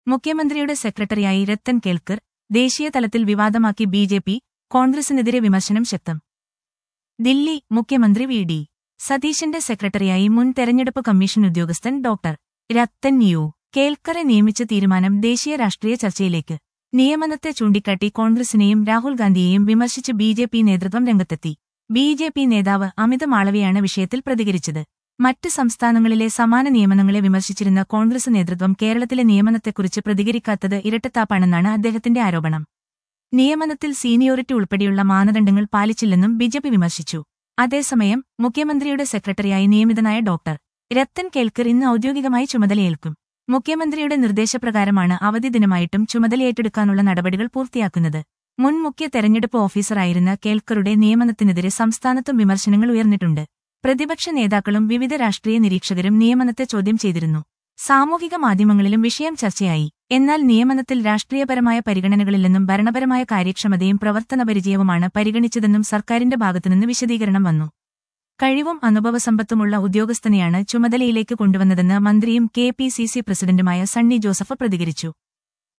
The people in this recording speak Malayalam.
മുഖ്യമന്ത്രിയുടെ സെക്രട്ടറിയായി രത്തൻ കേൽക്കർ ദേശീയ തലത്തിൽ വിവാദമാക്കി ബി ജെ പി കോൺഗ്രസിനെതിരെ വിമർശനം ശക്തം ദില്ലി മുഖ്യമന്ത്രി വി ഡി സതീശന്റെ സെക്രട്ടറിയായി മുൻ തെരഞ്ഞെടുപ്പ് കമ്മീഷൻ ഉദ്യോഗസ്ഥൻ ഡോക്ടർ രത്തൻ യു കേൽക്കറെ നിയമിച്ച തീരുമാനം ദേശീയ രാഷ്ട്രീയ ചർച്ചയിലേക്ക് നിയമനത്തെ ചൂണ്ടിക്കാട്ടി കോൺഗ്രസിനെയും രാഹുൽ ഗാന്ധിയെയും വിമർശിച്ച് ബി ജെ പി നേതൃത്വം രംഗത്തെത്തി ബി ജെ പി നേതാവ് അമിത് മാളവിയാണ് വിഷയത്തിൽ പ്രതികരിച്ചത് മറ്റ് സംസ്ഥാനങ്ങളിലെ സമാന നിയമനങ്ങളെ വിമർശിച്ചിരുന്ന കോൺഗ്രസ് നേതൃത്വം കേരളത്തിലെ നിയമനത്തെക്കുറിച്ച് പ്രതികരിക്കാത്തത് ഇരട്ടത്താപ്പാണെന്നാണ് അദ്ദേഹത്തിന്റെ ആരോപണം നിയമനത്തിൽ സീനിയോറിറ്റി ഉൾപ്പെടെയുള്ള മാനദണ്ഡങ്ങൾ പാലിച്ചില്ലെന്നും ബിജെപി വിമർശിച്ചു അതേസമയം മുഖ്യമന്ത്രിയുടെ സെക്രട്ടറിയായി നിയമിതനായ ഡോക്ടർ രത്തൻ കേൽക്കർ ഇന്ന് ഔദ്യോഗികമായി ചുമതലയേൽക്കും മുഖ്യമന്ത്രിയുടെ നിർദ്ദേശപ്രകാരമാണ് അവധി ദിനമായിട്ടും ചുമതലയേറ്റെടുക്കാനുള്ള നടപടികൾ പൂർത്തിയാക്കുന്നത് മുൻ മുഖ്യ തെരഞ്ഞെടുപ്പ് ഓഫീസറായിരുന്ന കേൽക്കറുടെ നിയമനത്തിനെതിരെ സംസ്ഥാനത്തും വിമർശനങ്ങൾ ഉയർന്നിട്ടുണ്ട് പ്രതിപക്ഷ നേതാക്കളും വിവിധ രാഷ്ട്രീയ നിരീക്ഷകരും നിയമനത്തെ ചോദ്യം ചെയ്തിരുന്നു സാമൂഹിക മാധ്യമങ്ങളിലും വിഷയം ചർച്ചയായി എന്നാൽ നിയമനത്തിൽ രാഷ്ട്രീയപരമായ പരിഗണനകളില്ലെന്നും ഭരണപരമായ കാര്യക്ഷമതയും പ്രവർത്തനപരിചയവുമാണ് പരിഗണിച്ചതെന്നും സർക്കാരിന്റെ ഭാഗത്തുനിന്ന് വിശദീകരണം വന്നു കഴിവും അനുഭവസമ്പത്തുമുള്ള ഉദ്യോഗസ്ഥനെയാണ് ചുമതലയിലേക്ക് കൊണ്ടുവന്നതെന്ന് മന്ത്രിയും കെ പി സി സി പ്രസിഡന്റുമായ സണ്ണി ജോസഫ് പ്രതികരിച്ചു